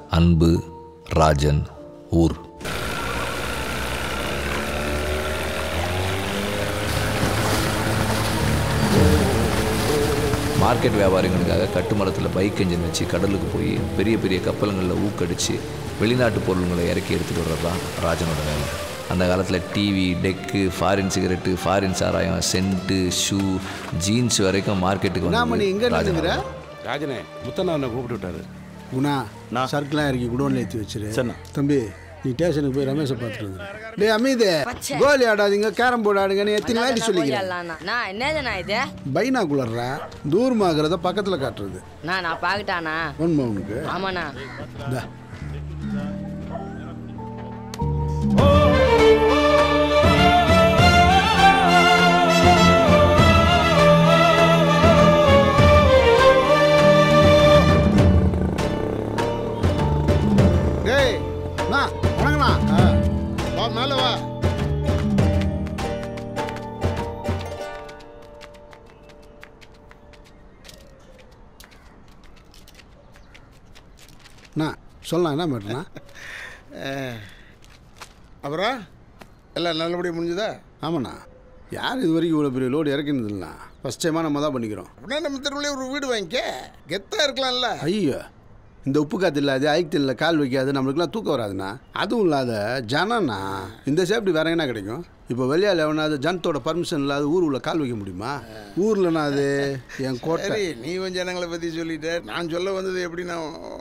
அன்பு ராஜன் ஊர் மார்க்கெட் வியாபாரிகளுக்காக கட்டுமரத்தில் பைக் என்ஜின் வச்சு கடலுக்கு போய் பெரிய பெரிய கப்பலுங்களில் ஊக்கடிச்சு வெளிநாட்டு பொருளுங்களை இறக்கி எடுத்துகிட்டு வர்றது தான் ராஜனோட வேலை அந்த காலத்தில் TV deck foreign cigarette foreign சாராயம் சென்ட்டு ஷூ ஜீன்ஸ் வரைக்கும் மார்க்கெட்டுக்கு என்ன மணி எங்க ராஜனோட நிற்கிற வேலை. ராஜனே முத்தண்ணா என்னை கூப்பிட்டு விட்டாரு குணா சர்க்கெலாம் இறக்கி குடோன்ல ஏற்றி வச்சிரு தம்பி நீ ஸ்டேஷனுக்கு போய் ரமேஷை பார்த்துட்டு வந்துரு டேய் அமீது கோலி ஆடாதீங்க கேரம் போர்டு ஆடுங்கன்னு எத்தனை வாட்டி சொல்லிக்கிறேன் நான் என்னதுண்ணா இது பைனா குளர்றா தூரமாகிறத பக்கத்தில் காட்டுறது நான் நான் பார்க்கட்டானா ஒன்மா உனக்கு ஆமாண்ணா இந்தா டேய் அண்ணா, வணக்கண்ணா வா மேலே வா அண்ணா சொல்லலாம் என்ன மேட்டர்ண்ணா அப்புறம் எல்லாம் நல்லபடியாக முடிஞ்சுதா ஆமாண்ணா யார் இது வரைக்கும் இவ்வளோ பெரிய லோடு இறக்கினது இல்லைண்ணா ஃபஸ்ட் டைமாக நம்ம தான் பண்ணிக்கிறோம் அப்படின்னா நம்ம தெருவிலே ஒரு வீடு வாங்கிக்க கெத்தாக இருக்கலாம்ல ஐயோ இந்த உப்பு காற்று இல்லாது ஐக்கியத்தில் கால் வைக்காது நம்மளுக்குலாம் தூக்கம் வராதுண்ணா அதுவும் இல்லாத ஜனம்ண்ணா இந்த சேஃப்டி வேற என்ன கிடைக்கும் இப்போ வெளியால் எவனாவது ஜனத்தோட பர்மிஷன் இல்லாத ஊர் உள்ள கால் வைக்க முடியுமா ஊர்லண்ணா அது என் கோட்டை சரி நீ கொஞ்சம் ஜனங்களை பற்றி சொல்லிட்ட நான் சொல்ல வந்தது எப்படின்னா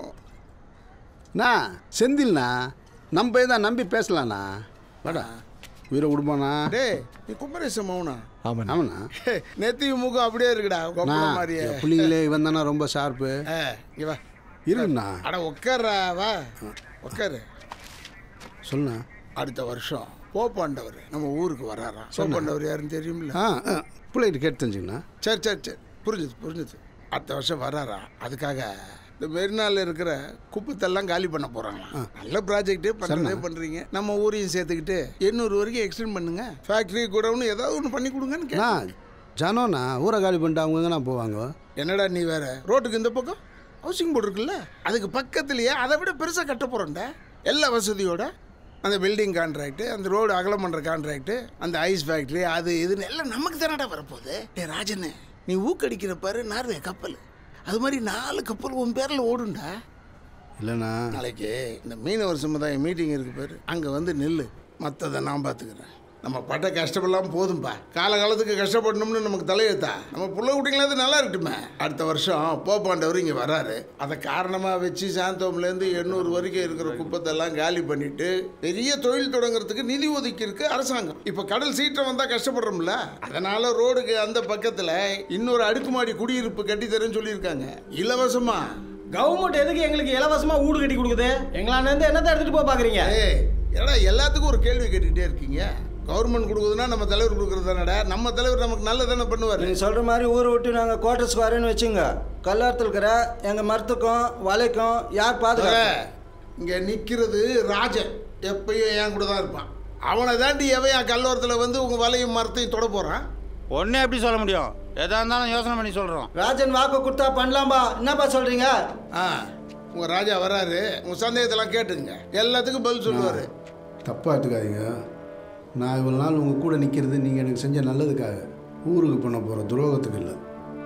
அண்ணா செந்தில்ண்ணா நம்ம போய் தான் நம்பி பேசலாண்ணா வாடா வீர குடும்பம்ண்ணா டேய் நீ குமரேசன் மௌனா ஆமாண்ணா நெத்தி முகம் அப்படியே இருக்குடா கொப்பள அண்ணா, மாதிரியே என் பிள்ளைங்களே இவன் தானே ரொம்ப ஷார்ப்பு ஆ, இங்க வா இருக்குண்ணா அட உட்கார்றா வா உட்காரு சொல்லுண்ணா அடுத்த வருஷம் போப்பாண்டவர் நம்ம ஊருக்கு வராராம் போப்பாண்டவர் யாருன்னு தெரியுமில்ல ஆ ஆ, பிள்ளைகிட்ட கேட்டு தெரிஞ்சுங்கண்ணா சரி சரி சரி புரிஞ்சுது புரிஞ்சுது அடுத்த வருஷம் வராரா அதுக்காக இந்த மெரினால இருக்கிற குப்பத்தெல்லாம் காலி பண்ண போறாங்களாம் நல்ல ப்ராஜெக்டே பண்ணுறதே பண்றீங்க நம்ம ஊரையும் சேர்த்துக்கிட்டு எண்ணூறு வரைக்கும் எக்ஸ்டெண்ட் பண்ணுங்க ஃபேக்ட்ரி கூடவுன்னு ஏதாவது ஒன்று பண்ணி கொடுங்கன்னு அண்ணா கேட்டேன் ஜனம்ண்ணா ஊரை காலி பண்ணிட்டு அவங்க எங்கண்ணா போவாங்க என்னடா நீ வேற ரோட்டுக்கு இந்த பக்கம் ஹவுசிங் போர்டு இருக்குல்ல அதுக்கு பக்கத்துலயே அதை விட பெருசாக கட்ட போகிறோம்டா எல்லா வசதியோட அந்த பில்டிங் கான்ட்ராக்ட் அந்த ரோடு அகலம் பண்ணுற கான்ட்ராக்ட் அந்த ஐஸ் ஃபேக்ட்ரி அது இதுன்னு எல்லாம் நமக்கு தானடா வரப்போகுது டே ராஜனே நீ ஊக்கடிக்கிற பாரு நார்வே கப்பல் அது மாதிரி நாலு கப்பல் உன் பேரில் ஓடுண்டா இல்லைண்ணா நாளைக்கு இந்த மீனவர் சமுதாய மீட்டிங் இருக்கு பாரு அங்கே வந்து நெல் மற்றதை நான் பார்த்துக்கிறேன் நம்ம பட்ட கஷ்டமெல்லாம் போதும்பா காலகாலத்துக்கு கஷ்டப்படணும்னு நமக்கு தலையெழுத்தா நம்ம புள்ள குட்டிங்களாவது நல்லா இருக்கட்டுமே அடுத்த வருஷம் போப்பாண்டவர் இங்கே வராரு அதை காரணமாக வச்சு சாந்தோம்லேருந்து எண்ணூறு வரைக்கும் இருக்கிற குப்பத்தெல்லாம் காலி பண்ணிட்டு பெரிய தொழில் தொடங்குறதுக்கு நிதி ஒதுக்கி இருக்கு அரசாங்கம் இப்போ கடல் சீற்றம் வந்தால் கஷ்டப்படுறோம்ல அதனால ரோடுக்கு அந்த பக்கத்தில் இன்னொரு அடுக்குமாடி குடியிருப்பு கட்டித்தரேன்னு சொல்லியிருக்காங்க இலவசமா கவர்மெண்ட் எதுக்கு எங்களுக்கு இலவசமா வீடு கட்டி கொடுக்குது எங்களால இருந்து என்னத்தை எடுத்துட்டு போய் பாக்குறீங்க ஏய் என்னடா எல்லாத்துக்கும் ஒரு கேள்வி கேட்டுக்கிட்டே இருக்கீங்க கவர்மெண்ட் கொடுக்குதுன்னா நம்ம தலைவர் கொடுக்குறது தானடா நம்ம தலைவர் நமக்கு நல்லதானே பண்ணுவார் நீங்க சொல்ற மாதிரி ஊரை விட்டு நாங்க குவார்டர்ஸ்க்கு வரேன்னு வச்சுங்க கல்லாரத்தில் இருக்கிற எங்க மரத்துக்கும் வலைக்கும் யார் பாதுகாப்பு இங்கே நிற்கிறது ராஜன் எப்பயும் என் கூட தான் இருப்பான் அவனை தாண்டி எவன் என் கல்லோரத்தில் வந்து உங்கள் வலையும் மரத்தையும் தொட போகிறான் ஒன்னே எப்படி சொல்ல முடியும் எதா இருந்தாலும் யோசனை பண்ணி சொல்றோம் ராஜன் வாக்கு கொடுத்தா பண்ணலாம்பா என்னப்பா சொல்றீங்க ஆ உங்கள் ராஜா வராரு உங்கள் சந்தேகத்தெல்லாம் கேட்டுங்க எல்லாத்துக்கும் பதில் சொல்லுவார் தப்பாக எடுத்துக்காதீங்க நான் இவ்வளோ நாள் உங்கள் கூட நிற்கிறது நீங்கள் எனக்கு செஞ்ச நல்லதுக்காக ஊருக்கு பண்ண போகிற துரோகத்துக்கு இல்லை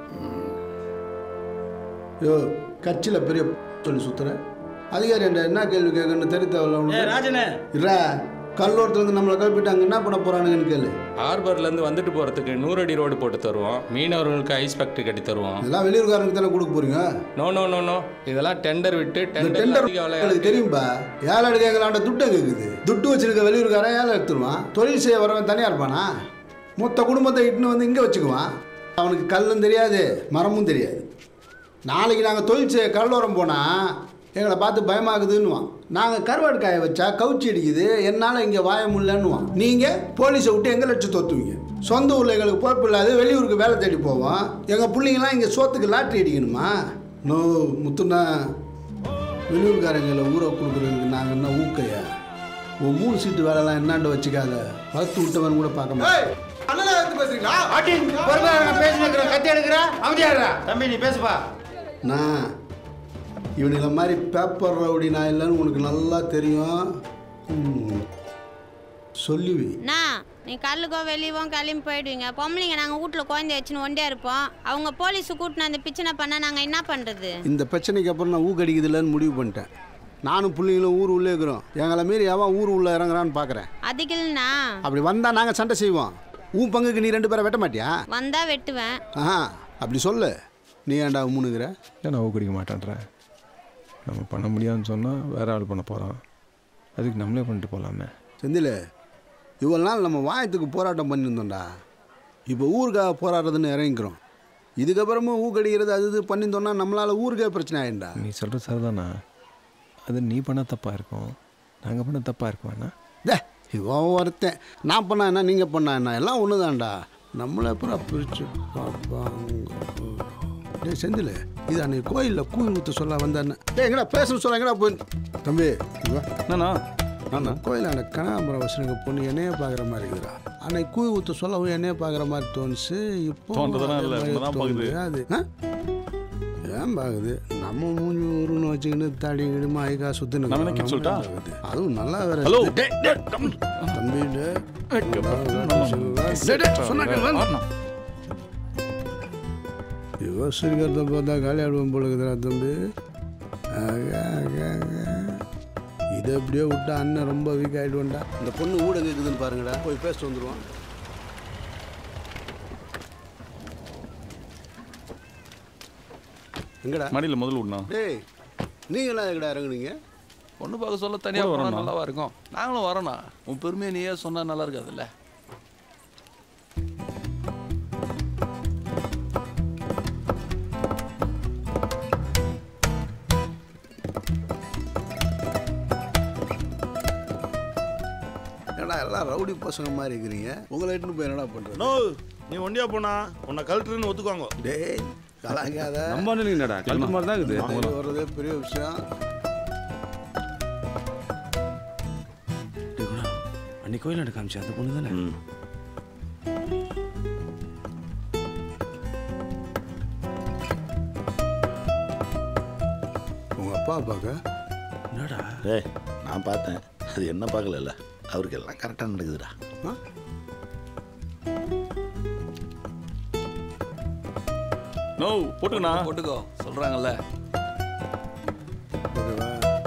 யோ கட்சியில் பெரிய சொல்லி சுற்றுற அதிகாரி என்கிட்ட என்ன கேள்வி கேட்கணும்னு தெரிய தேவையில்ல ராஜனே இல்லை கல்லோரத்துலேருந்து நம்மளை கிளப்பிட்டு அங்கே என்ன பண்ண போகிறானுங்கன்னு கேளு ஹார்பர்லேருந்து வந்துட்டு போகிறதுக்கு நூறடி ரோடு போட்டு தருவோம் மீனவர்களுக்கு ஐஸ் ஃபேக்ட்ரி கட்டி தருவோம் இதெல்லாம் வெளியூர்காரனுக்கு தானே கொடுக்க போகிறீங்க நோ நோ நோ நோ இதெல்லாம் டெண்டர் விட்டு இந்த டெண்டர் டெண்டர் அதிக விலை எனக்கு தெரியும்பா ஏழை எடுக்க எங்களாண்ட துட்டை கேட்குது துட்டு வச்சிருக்க வெளியூர்காரன் ஏழை எடுத்துருவான் தொழில் செய்ய வரவன் தனியாக இருப்பானா மொத்த குடும்பத்தை இட்டுன்னு வந்து இங்கே வச்சுக்குவான் அவனுக்கு கல்லும் தெரியாது மரமும் தெரியாது நாளைக்கு நாங்கள் தொழில் செய்ய கடலோரம் போனால் எங்களை பார்த்து பயமாகுதுன்னுவான் நாங்கள் கருவாடு காய வச்சா கவுச்சி அடிக்குது என்னால் இங்கே வாய முடியலன்னுவான் நீங்கள் போலீஸை விட்டு எங்கே லட்சம் தொத்துவீங்க சொந்த ஊரில் எங்களுக்கு பொறுப்பு இல்லாத வெளியூருக்கு வேலை தேடி போவோம் எங்கள் பிள்ளைங்களாம் இங்கே சோத்துக்கு லாட்ரி அடிக்கணுமா நோ முத்துண்ணா வெளியூர்காரங்களை ஊரை கொடுக்குறதுக்கு நாங்கள் என்ன ஊக்கையா உன் மூணு சீட்டு வேலைலாம் என்னாண்டு வச்சுக்காத வளர்த்து விட்டவன் கூட பார்க்க மாட்டேன் அண்ணனை எடுத்து பேசுறீங்களா பொறுமையா நான் பேசினுக்கிறேன் கத்தி எடுக்கிறேன் அமைதியாடுறா தம்பி நீ பேசுப்பா நான் இவனுங்கள மாதிரி பேப்பர் ரவுடி நான் இல்லைன்னு உனக்கு நல்லா தெரியும் ம். சொல்லுவி அண்ணா நீ கல்லுக்கோ வெளியவோ கிளம்பி போயிடுவீங்க பொம்பளைங்க நாங்கள் வீட்டில் குழந்தைய வச்சுன்னு ஒண்டியா இருப்போம் அவங்க போலீஸு கூட்டின்னு அந்த பிரச்சனை பண்ணால் நாங்கள் என்ன பண்ணுறது இந்த பிரச்சனைக்கு அப்புறம் நான் ஊக்கடிக்குது இல்லைன்னு முடிவு பண்ணிட்டேன் நானும் பிள்ளைங்களும் ஊர் உள்ளே இருக்கிறோம் எங்களை மீறி எவன் ஊர் உள்ளே இறங்குறான்னு பார்க்குறேன் அதுக்கு இல்லைண்ணா அப்படி வந்தால் நாங்கள் சண்டை செய்வோம் உன் பங்குக்கு நீ ரெண்டு பேரை வெட்ட மாட்டியா வந்தால் வெட்டுவேன் ஆஹா அப்படி சொல்லு நீ ஏன்டா மூணுங்கிற ஏன் நான் ஊக்கடிக்க மாட்டேன்றேன் நம்ம பண்ண முடியாதுன்னு சொன்னால் வேற ஆள் பண்ண போகிறான் அதுக்கு நம்மளே பண்ணிட்டு போகலாமே செந்தில் இவ்வளோ நாள் நம்ம வாயத்துக்கு போராட்டம் பண்ணியிருந்தோம்டா இப்போ ஊருக்காக போராடுறதுன்னு இறங்கிக்கிறோம் இதுக்கப்புறமும் ஊக்கடிக்கிறது அது இது பண்ணியிருந்தோம்னா நம்மளால் ஊருக்கே பிரச்சனை ஆயிடும்டா நீ சொல்கிற சரிதானா அது நீ பண்ண தப்பாக இருக்கும் நாங்கள் பண்ண தப்பாக இருக்குமாண்ணா டே இவன் ஒருத்தன் நான் பண்ணா என்ன நீங்கள் பண்ணா என்ன எல்லாம் ஒன்று தான்டா நம்மளை அப்புறம் பிரித்து பார்ப்பாங்க டே செந்தில் இது அன்னைக்கு கோயிலில் கூழ் ஊற்ற சொல்ல வந்தானே டே எங்கடா பேசணும் சொல்ல எங்கடா போய் தம்பி இவா என்னண்ணா நான் கோயிலாண்ட கனகாம்பரம் வசனுக்கு பொண்ணு என்னையே பார்க்குற மாதிரி இருக்குதுடா அன்னைக்கு கூழ் ஊற்ற சொல்லவும் என்னையே பார்க்குற மாதிரி தோணுச்சு இப்போ தோன்றதெல்லாம் இல்ல, இப்பதான் பாக்குது. அது ஆ? ஏன் பார்க்குது நம்ம மூஞ்சி உருன்னு வச்சுக்கின்னு தாடி கிடுமா ஐகா சுத்தினு நான் வேணா கேட்டு சொல்லட்டா? அதுவும் நல்லா வேற ஹலோ இருக்குது. தம்பி டே. டே, டே, சொன்னா கேளு. இவ சிரிக்கிறத பார்த்தா காலி ஆடுவோம் போல இருக்குதுடா தம்பி ஆகா, ஆகா, ஆகா. இதை அப்படியே விட்டா அண்ணன் ரொம்ப வீக் ஆகிடுவோம்டா இந்த பொண்ணு ஊட கேட்குதுன்னு பாருங்கடா போய் பேசிட்டு வந்துடுவான் எங்கடா மடியில் முதல்ல விடணும் டேய் நீங்களாம் எங்கடா இறங்குனீங்க பொண்ணு பார்க்க சொல்ல தனியாக கூட போனால் வரணும். நல்லாவா இருக்கும் நாங்களும் வரோண்ணா உன் பெருமையை நீயே சொன்னால் நல்லா இருக்காதுல்ல ஏடா எல்லாம் ரவுடி பசங்க மாதிரி இருக்கிறீங்க உங்களை எட்டுன்னு போய் என்னடா பண்ணுறது நோ நீ ஒண்டியா போனா உன்னை கழட்டுன்னு ஒத்துக்குவாங்க டேய் கலாங்காத நம்ம என்னடா கல்வி மாதிரி தான் இருக்குது வெளிய வர்றதே பெரிய விஷயம் அன்னைக்கு கோயில் காமிச்சு அந்த பொண்ணு தானே உங்கள் அப்பா பார்க்க என்னடா ஏய் நான் பார்த்தேன் அது என்ன பார்க்கல அவருக்கு எல்லாம் கரெக்டாக நடக்குதுடா ஆ? நோ போட்டுக்கண்ணா போட்டுக்கோ சொல்கிறாங்கல்ல ஓகேவா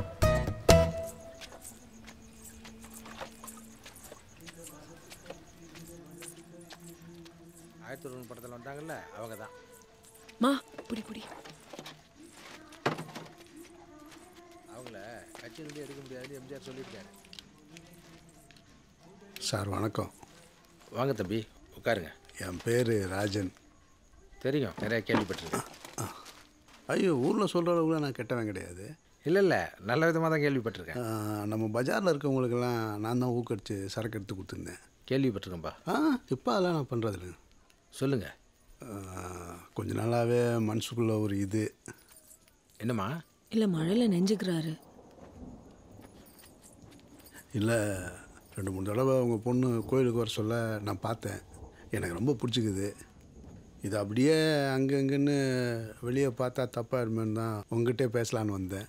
ஆயிரத்தி ஒன்று படத்தில் வந்தாங்கல்ல அவங்க தான் மா புடி புடி அவங்கள கட்சியிலேருந்து எடுக்க முடியாதுன்னு எம்ஜிஆர் சொல்லியிருக்காரு சார் வணக்கம் வாங்க தம்பி உட்காருங்க என் பேர் ராஜன் தெரியும் நிறைய கேள்விப்பட்டிருக்கேன் ஐயோ ஊரில் சொல்கிற அளவுக்கு நான் கெட்டவன் கிடையாது இல்லை இல்லை நல்ல விதமாக தான் கேள்விப்பட்டிருக்கேன் ஆ, நம்ம பஜாரில் இருக்கவங்களுக்கெல்லாம் நான் தான் ஊக்கடிச்சு சரக்கு எடுத்து கொடுத்துருந்தேன் கேள்விப்பட்டிருக்கேன்பா ஆ இப்போ அதெல்லாம் நான் பண்ணுறதில்ல சொல்லுங்கள் கொஞ்ச நாளாகவே மனசுக்குள்ள ஒரு இது என்னம்மா இல்ல மழையில நெஞ்சுக்கிறாரு இல்லை ரெண்டு மூணு தடவை உங்கள் பொண்ணு கோயிலுக்கு வர சொல்ல நான் பார்த்தேன் எனக்கு ரொம்ப பிடிச்சிக்குது இது அப்படியே அங்கங்கன்னு வெளியே பார்த்தா தப்பாக இருமேன்னு தான் உங்ககிட்டே பேசலான்னு வந்தேன்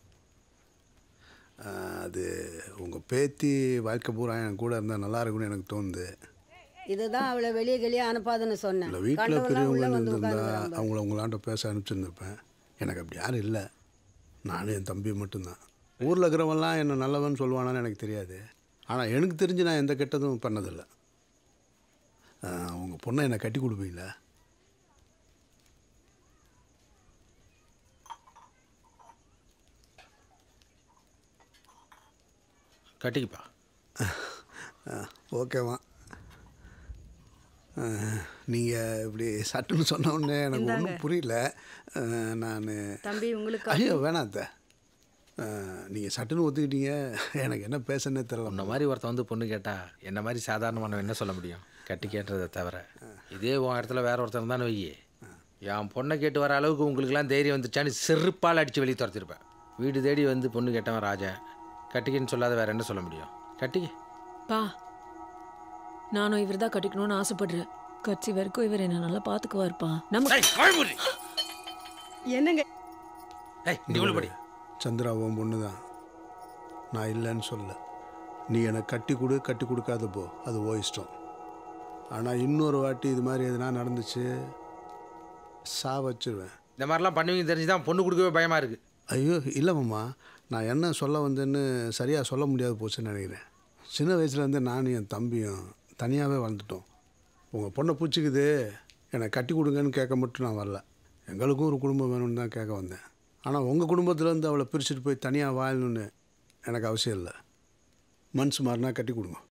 ஆ, அது உங்கள் பேத்தி வாழ்க்கை பூரா என் கூட இருந்தால் நல்லா இருக்கும்னு எனக்கு தோணுது இதுதான் அவளை வெளியே வெளியே அனுப்பாதுன்னு சொன்னேன் இல்லை வீட்டில் கண்டவன்லாம் பெரியவங்க உள்ள வந்து இருந்திருந்தா உட்கார்ந்துக்கிறாங்க. அவங்கள உங்களாண்ட பேச அனுப்பிச்சிருந்துருப்பேன் எனக்கு அப்படி யாரும் இல்லை நானும் என் தம்பி மட்டும்தான் ஊரில் இருக்கிறவன்லாம் என்ன நல்லவன் சொல்லுவானான்னு எனக்கு தெரியாது ஆனால் எனக்கு தெரிஞ்சு நான் எந்த கெட்டதும் பண்ணதில்லை உங்கள் பொண்ணை என்னை கட்டி கொடுப்பீங்களா கட்டிக்குப்பா ஓகேவா நீங்கள் இப்படி சட்டுன்னு சொன்ன உடனே எனக்கு இந்தாங்க. ஒன்றும் புரியல நான் தம்பி உங்களுக்கு ஐயோ வேணாம் அத்தை நீங்கள் சட்டுன்னு ஒத்துக்கிட்டீங்க எனக்கு என்ன பேசனே தெரியல உன்ன மாதிரி ஒருத்தன் வந்து பொண்ணு கேட்டா என்ன மாதிரி சாதாரணமான என்ன சொல்ல முடியும் கட்டி கேட்டுறதை தவிர இதே உன் இடத்துல வேற ஒருத்தன் தானே வையே என் பொண்ணை கேட்டு வர அளவுக்கு உங்களுக்குலாம் தைரியம் வந்துச்சான்னு செருப்பால் அடித்து வெளியே துரத்திருப்பேன் வீடு தேடி வந்து பொண்ணு கேட்டவன் ராஜன் கட்டிக்கின்னு சொல்லாத வேற என்ன சொல்ல முடியும் கட்டிக்க பா நானும் இவர் தான் கட்டிக்கணும்னு ஆசைப்படுறேன் கட்சி வரைக்கும் இவர் என்ன நல்லா பாத்துக்குவாருப்பா நம்ம என்னங்க ஏய் நீ உள்ள படி சந்திரா உன் பொண்ணு தான் நான் இல்லைன்னு சொல்ல நீ எனக்கு கட்டி கொடு கட்டி கொடுக்காத போ அது ஓ இஷ்டம் ஆனால் இன்னொரு வாட்டி இது மாதிரி எதுனா நடந்துச்சு சா வச்சிருவேன் இந்த மாதிரிலாம் பண்ணுவீங்க தெரிஞ்சு தான் பொண்ணு கொடுக்கவே பயமாக இருக்குது ஐயோ இல்லை மாமா நான் என்ன சொல்ல வந்தேன்னு சரியாக சொல்ல முடியாது போச்சுன்னு நினைக்கிறேன் சின்ன வயசுலேருந்து நானும் என் தம்பியும் தனியாகவே வளர்ந்துட்டோம் உங்கள் பொண்ணை பிடிச்சிக்குது என்னை கட்டி கொடுங்கன்னு கேட்க மட்டும் நான் வரல எங்களுக்கும் ஒரு குடும்பம் வேணும்னு தான் கேட்க வந்தேன் ஆனால் உங்கள் குடும்பத்துலேருந்து அவளை பிரிச்சுட்டு போய் தனியாக வாழணும்னு எனக்கு அவசியம் இல்லை மனசு மாறினா கட்டி கொடுங்க